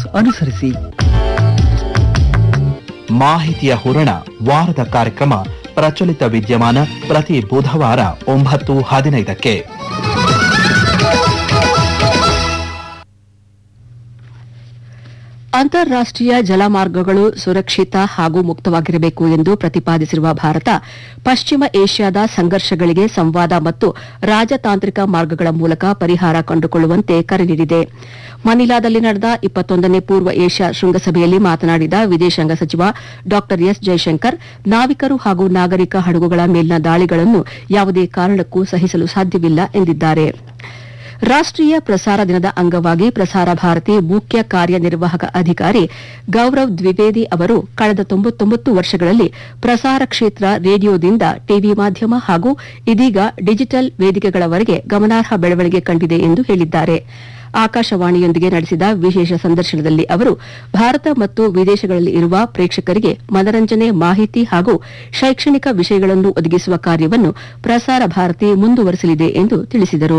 ಅನುಸರಿಸಿ ಮಾಹಿತಿಯ ಹೂರಣ ವಾರದ ಕಾರ್ಯಕ್ರಮ ಪ್ರಚಲಿತ ವಿದ್ಯಮಾನ ಪ್ರತಿ ಬುಧವಾರ ಒಂಬತ್ತು ಹದಿನೈದಕ್ಕೆ ಅಂತಾರಾಷ್ಟೀಯ ಜಲಮಾರ್ಗಗಳು ಸುರಕ್ಷಿತ ಹಾಗೂ ಮುಕ್ತವಾಗಿರಬೇಕು ಎಂದು ಪ್ರತಿಪಾದಿಸಿರುವ ಭಾರತ ಪಶ್ಚಿಮ ಏಷ್ಯಾದ ಸಂಘರ್ಷಗಳಿಗೆ ಸಂವಾದ ಮತ್ತು ರಾಜತಾಂತ್ರಿಕ ಮಾರ್ಗಗಳ ಮೂಲಕ ಪರಿಹಾರ ಕಂಡುಕೊಳ್ಳುವಂತೆ ಕರೆ ನೀಡಿದೆ ಮನಿಲಾದಲ್ಲಿ ನಡೆದ ಇಪ್ಪತ್ತೊಂದನೇ ಪೂರ್ವ ಏಷ್ಯಾ ಶೃಂಗಸಭೆಯಲ್ಲಿ ಮಾತನಾಡಿದ ವಿದೇಶಾಂಗ ಸಚಿವ ಡಾ ಎಸ್ ಜೈಶಂಕರ್ ನಾವಿಕರು ಹಾಗೂ ನಾಗರಿಕ ಹಡಗುಗಳ ಮೇಲಿನ ದಾಳಿಗಳನ್ನು ಯಾವುದೇ ಕಾರಣಕ್ಕೂ ಸಹಿಸಲು ಸಾಧ್ಯವಿಲ್ಲ ಎಂದಿದ್ದಾರೆ ರಾಷ್ಟೀಯ ಪ್ರಸಾರ ದಿನದ ಅಂಗವಾಗಿ ಪ್ರಸಾರ ಭಾರತಿ ಮುಖ್ಯ ಕಾರ್ಯನಿರ್ವಾಹಕ ಅಧಿಕಾರಿ ಗೌರವ್ ದ್ವಿವೇದಿ ಅವರು ಕಳೆದ ತೊಂಬತ್ತೊಂಬತ್ತು ವರ್ಷಗಳಲ್ಲಿ ಪ್ರಸಾರ ಕ್ಷೇತ್ರ ರೇಡಿಯೋದಿಂದ ಟಿವಿ ಮಾಧ್ಯಮ ಹಾಗೂ ಇದೀಗ ಡಿಜಿಟಲ್ ವೇದಿಕೆಗಳವರೆಗೆ ಗಮನಾರ್ಹ ಬೆಳವಣಿಗೆ ಕಂಡಿದೆ ಎಂದು ಹೇಳಿದ್ದಾರೆ ಆಕಾಶವಾಣಿಯೊಂದಿಗೆ ನಡೆಸಿದ ವಿಶೇಷ ಸಂದರ್ಶನದಲ್ಲಿ ಅವರು ಭಾರತ ಮತ್ತು ವಿದೇಶಗಳಲ್ಲಿ ಇರುವ ಪ್ರೇಕ್ಷಕರಿಗೆ ಮನರಂಜನೆ ಮಾಹಿತಿ ಹಾಗೂ ಶೈಕ್ಷಣಿಕ ವಿಷಯಗಳನ್ನು ಒದಗಿಸುವ ಕಾರ್ಯವನ್ನು ಪ್ರಸಾರ ಭಾರತಿ ಮುಂದುವರೆಸಲಿದೆ ಎಂದು ತಿಳಿಸಿದರು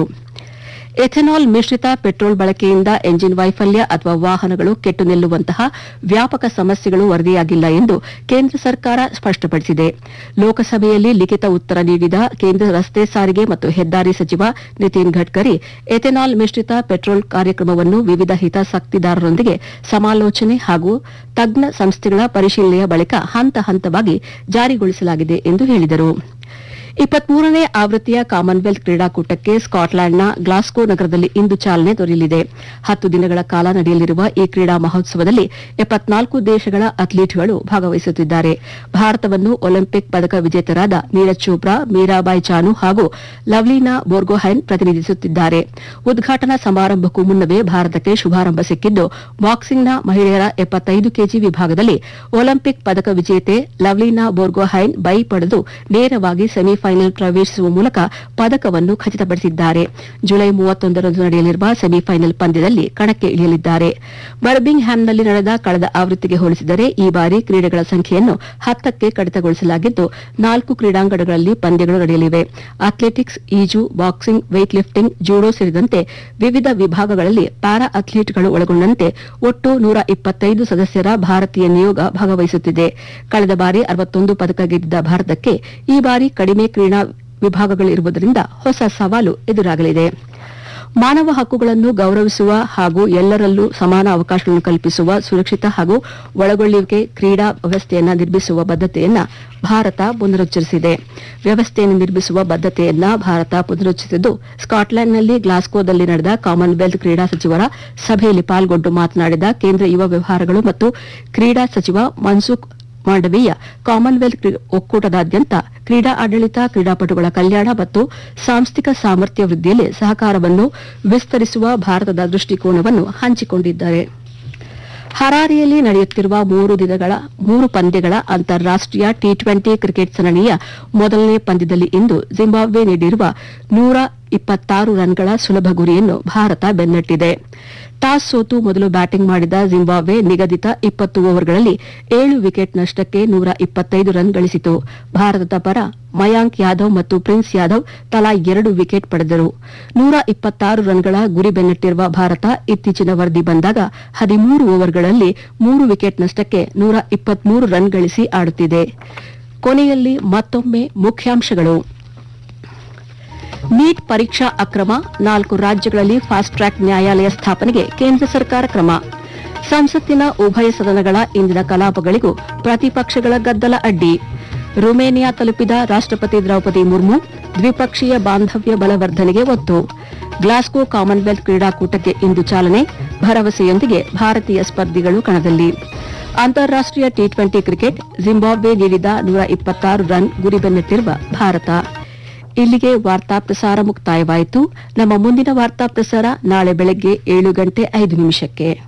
ಎಥೆನಾಲ್ ಮಿಶ್ರಿತ ಪೆಟ್ರೋಲ್ ಬಳಕೆಯಿಂದ ಎಂಜಿನ್ ವೈಫಲ್ಯ ಅಥವಾ ವಾಹನಗಳು ಕೆಟ್ಟು ನಿಲ್ಲುವಂತಹ ವ್ಯಾಪಕ ಸಮಸ್ಯೆಗಳು ವರದಿಯಾಗಿಲ್ಲ ಎಂದು ಕೇಂದ್ರ ಸರ್ಕಾರ ಸ್ಪಷ್ಟಪಡಿಸಿದೆ ಲೋಕಸಭೆಯಲ್ಲಿ ಲಿಖಿತ ಉತ್ತರ ನೀಡಿದ ಕೇಂದ್ರ ರಸ್ತೆ ಸಾರಿಗೆ ಮತ್ತು ಹೆದ್ದಾರಿ ಸಚಿವ ನಿತಿನ್ ಗಡ್ಕರಿ ಎಥೆನಾಲ್ ಮಿಶ್ರಿತ ಪೆಟ್ರೋಲ್ ಕಾರ್ಯಕ್ರಮವನ್ನು ವಿವಿಧ ಹಿತಾಸಕ್ತಿದಾರರೊಂದಿಗೆ ಸಮಾಲೋಚನೆ ಹಾಗೂ ತಜ್ಞ ಸಂಸ್ಥೆಗಳ ಪರಿಶೀಲನೆಯ ಬಳಿಕ ಹಂತ ಹಂತವಾಗಿ ಜಾರಿಗೊಳಿಸಲಾಗಿದೆ ಎಂದು ಹೇಳಿದರು ಇಪ್ಪತ್ಮೂರನೇ ಆವೃತ್ತಿಯ ಕಾಮನ್ವೆಲ್ತ್ ಕ್ರೀಡಾಕೂಟಕ್ಕೆ ಸ್ಕಾಟ್ಲೆಂಡ್ನ ಗ್ಲಾಸ್ಗೋ ನಗರದಲ್ಲಿ ಇಂದು ಚಾಲನೆ ದೊರೆಯಲಿದೆ ಹತ್ತು ದಿನಗಳ ಕಾಲ ನಡೆಯಲಿರುವ ಈ ಕ್ರೀಡಾ ಮಹೋತ್ಸವದಲ್ಲಿ ಎಪ್ಪತ್ನಾಲ್ಕು ದೇಶಗಳ ಅಥ್ಲೀಟ್ಗಳು ಭಾಗವಹಿಸುತ್ತಿದ್ದಾರೆ ಭಾರತವನ್ನು ಒಲಿಂಪಿಕ್ ಪದಕ ವಿಜೇತರಾದ ನೀರಜ್ ಚೋಪ್ರಾ ಮೀರಾಬಾಯಿ ಚಾನು ಹಾಗೂ ಲವ್ಲಿನಾ ಬೋರ್ಗೊಹೈನ್ ಪ್ರತಿನಿಧಿಸುತ್ತಿದ್ದಾರೆ ಉದ್ಘಾಟನಾ ಸಮಾರಂಭಕ್ಕೂ ಮುನ್ನವೇ ಭಾರತಕ್ಕೆ ಶುಭಾರಂಭ ಸಿಕ್ಕಿದ್ದು ಬಾಕ್ಸಿಂಗ್ನ ಮಹಿಳೆಯರ ಎಪ್ಪತ್ತೈದು ಕೆಜಿ ವಿಭಾಗದಲ್ಲಿ ಒಲಿಂಪಿಕ್ ಪದಕ ವಿಜೇತೆ ಲವ್ಲಿನಾ ಬೋರ್ಗೊಹೈನ್ ಬೈ ಪಡೆದು ನೇರವಾಗಿ ಸೆಮಿಫೈನಲ್ ಪ್ರವೇಶಿಸುವ ಮೂಲಕ ಪದಕವನ್ನು ಖಚಿತಪಡಿಸಿದ್ದಾರೆ ಜುಲೈ ಮೂವತ್ತೊಂದರಂದು ನಡೆಯಲಿರುವ ಸೆಮಿಫೈನಲ್ ಪಂದ್ಯದಲ್ಲಿ ಕಣಕ್ಕೆ ಇಳಿಯಲಿದ್ದಾರೆ ಬರ್ಬಿಂಗ್ ಹ್ಯಾಮ್ನಲ್ಲಿ ನಡೆದ ಕಳೆದ ಆವೃತ್ತಿಗೆ ಹೋಲಿಸಿದರೆ ಈ ಬಾರಿ ಕ್ರೀಡೆಗಳ ಸಂಖ್ಯೆಯನ್ನು ಹತ್ತಕ್ಕೆ ಕಡಿತಗೊಳಿಸಲಾಗಿದ್ದು ನಾಲ್ಕು ಕ್ರೀಡಾಂಗಣಗಳಲ್ಲಿ ಪಂದ್ಯಗಳು ನಡೆಯಲಿವೆ ಅಥ್ಲೆಟಿಕ್ಸ್ ಈಜು ಬಾಕ್ಸಿಂಗ್ ವೇಟ್ ಲಿಫ್ಟಿಂಗ್ ಜೂಡೋ ಸೇರಿದಂತೆ ವಿವಿಧ ವಿಭಾಗಗಳಲ್ಲಿ ಪ್ಯಾರಾ ಅಥ್ಲೀಟ್ಗಳು ಒಳಗೊಂಡಂತೆ ಒಟ್ಟು ನೂರ ಇಪ್ಪತ್ತೈದು ಸದಸ್ಯರ ಭಾರತೀಯ ನಿಯೋಗ ಭಾಗವಹಿಸುತ್ತಿದೆ ಕಳೆದ ಬಾರಿ ಅರವತ್ತೊಂದು ಪದಕ ಗೆದ್ದಿದ್ದ ಭಾರತಕ್ಕೆ ಈ ಬಾರಿ ಕಡಿಮೆ ಕ್ರೀಡಾ ವಿಭಾಗಗಳಿರುವುದರಿಂದ ಹೊಸ ಸವಾಲು ಎದುರಾಗಲಿದೆ ಮಾನವ ಹಕ್ಕುಗಳನ್ನು ಗೌರವಿಸುವ ಹಾಗೂ ಎಲ್ಲರಲ್ಲೂ ಸಮಾನ ಅವಕಾಶಗಳನ್ನು ಕಲ್ಪಿಸುವ ಸುರಕ್ಷಿತ ಹಾಗೂ ಒಳಗೊಳ್ಳುವಿಕೆ ಕ್ರೀಡಾ ವ್ಯವಸ್ಥೆಯನ್ನು ನಿರ್ಮಿಸುವ ಬದ್ಧತೆಯನ್ನ ಭಾರತ ಪುನರುಚ್ಚರಿಸಿದೆ ವ್ಯವಸ್ಥೆಯನ್ನು ನಿರ್ಮಿಸುವ ಬದ್ಧತೆಯನ್ನ ಭಾರತ ಪುನರುಚ್ಚರಿಸಿದ್ದು ಸ್ಕಾಟ್ಲೆಂಡ್ನಲ್ಲಿ ಗ್ಲಾಸ್ಕೋದಲ್ಲಿ ನಡೆದ ಕಾಮನ್ವೆಲ್ತ್ ಕ್ರೀಡಾ ಸಚಿವರ ಸಭೆಯಲ್ಲಿ ಪಾಲ್ಗೊಂಡು ಮಾತನಾಡಿದ ಕೇಂದ್ರ ಯುವ ವ್ಯವಹಾರಗಳು ಮತ್ತು ಕ್ರೀಡಾ ಸಚಿವ ಮನ್ಸುಖ್ ಮಾಂಡವೀಯ ಕಾಮನ್ವೆಲ್ತ್ ಕ್ರೀ- ಒಕ್ಕೂಟದಾದ್ಯಂತ ಕ್ರೀಡಾ ಆಡಳಿತ ಕ್ರೀಡಾಪಟುಗಳ ಕಲ್ಯಾಣ ಮತ್ತು ಸಾಂಸ್ಥಿಕ ಸಾಮರ್ಥ್ಯ ವೃದ್ಧಿಯಲ್ಲಿ ಸಹಕಾರವನ್ನು ವಿಸ್ತರಿಸುವ ಭಾರತದ ದೃಷ್ಟಿಕೋನವನ್ನು ಹಂಚಿಕೊಂಡಿದ್ದಾರೆ ಹರಾರಿಯಲ್ಲಿ ನಡೆಯುತ್ತಿರುವ ಮೂರು ದಿನಗಳ ಮೂರು ಪಂದ್ಯಗಳ ಅಂತಾರಾಷ್ಟೀಯ ಟಿ ಟ್ವೆಂಟಿ ಕ್ರಿಕೆಟ್ ಸರಣಿಯ ಮೊದಲನೇ ಪಂದ್ಯದಲ್ಲಿ ಇಂದು ಜಿಂಬಾಬ್ವೆ ನೀಡಿರುವ ನೂರ ಇಪ್ಪತ್ತಾರು ರನ್ಗಳ ಸುಲಭ ಗುರಿಯನ್ನು ಭಾರತ ಬೆನ್ನಟ್ಟಿದೆ ಟಾಸ್ ಸೋತು ಮೊದಲು ಬ್ಯಾಟಿಂಗ್ ಮಾಡಿದ ಜಿಂಬಾಬ್ವೆ ನಿಗದಿತ ಇಪ್ಪತ್ತು ಓವರ್ಗಳಲ್ಲಿ ಏಳು ವಿಕೆಟ್ ನಷ್ಟಕ್ಕೆ ನೂರ ಇಪ್ಪತ್ತೈದು ರನ್ ಗಳಿಸಿತು ಭಾರತದ ಪರ ಮಯಾಂಕ್ ಯಾದವ್ ಮತ್ತು ಪ್ರಿನ್ಸ್ ಯಾದವ್ ತಲಾ ಎರಡು ವಿಕೆಟ್ ಪಡೆದರು ನೂರ ಇಪ್ಪತ್ತಾರು ರನ್ಗಳ ಗುರಿ ಬೆನ್ನಟ್ಟಿರುವ ಭಾರತ ಇತ್ತೀಚಿನ ವರದಿ ಬಂದಾಗ ಹದಿಮೂರು ಓವರ್ಗಳಲ್ಲಿ ಮೂರು ವಿಕೆಟ್ ನಷ್ಟಕ್ಕೆ ನೂರ ಇಪ್ಪತ್ಮೂರು ರನ್ ಗಳಿಸಿ ಆಡುತ್ತಿದೆ ಕೊನೆಯಲ್ಲಿ ಮತ್ತೊಮ್ಮೆ ಮುಖ್ಯಾಂಶಗಳು ನೀಟ್ ಪರೀಕ್ಷಾ ಅಕ್ರಮ ನಾಲ್ಕು ರಾಜ್ಯಗಳಲ್ಲಿ ಫಾಸ್ಟ್ ಟ್ರ್ಯಾಕ್ ನ್ಯಾಯಾಲಯ ಸ್ಥಾಪನೆಗೆ ಕೇಂದ್ರ ಸರ್ಕಾರ ಕ್ರಮ ಸಂಸತ್ತಿನ ಉಭಯ ಸದನಗಳ ಇಂದಿನ ಕಲಾಪಗಳಿಗೂ ಪ್ರತಿಪಕ್ಷಗಳ ಗದ್ದಲ ಅಡ್ಡಿ ರುಮೇನಿಯಾ ತಲುಪಿದ ರಾಷ್ಟ್ರಪತಿ ದ್ರೌಪದಿ ಮುರ್ಮು ದ್ವಿಪಕ್ಷೀಯ ಬಾಂಧವ್ಯ ಬಲವರ್ಧನೆಗೆ ಒತ್ತು ಗ್ಲಾಸ್ಗೋ ಕಾಮನ್ವೆಲ್ತ್ ಕ್ರೀಡಾಕೂಟಕ್ಕೆ ಇಂದು ಚಾಲನೆ ಭರವಸೆಯೊಂದಿಗೆ ಭಾರತೀಯ ಸ್ಪರ್ಧಿಗಳು ಕಣದಲ್ಲಿ ಅಂತಾರಾಷ್ಟೀಯ ಟಿ ಟ್ವೆಂಟಿ ಕ್ರಿಕೆಟ್ ಜಿಂಬಾಬ್ವೆ ನೀಡಿದ ನೂರ ಇಪ್ಪತ್ತಾರು ರನ್ ಗುರಿ ಬೆನ್ನಟ್ಟಿರುವ ಭಾರತ ಇಲ್ಲಿಗೆ ವಾರ್ತಾ ಪ್ರಸಾರ ಮುಕ್ತಾಯವಾಯಿತು ನಮ್ಮ ಮುಂದಿನ ವಾರ್ತಾ ಪ್ರಸಾರ ನಾಳೆ ಬೆಳಗ್ಗೆ ಏಳು ಗಂಟೆ ಐದು ನಿಮಿಷಕ್ಕೆ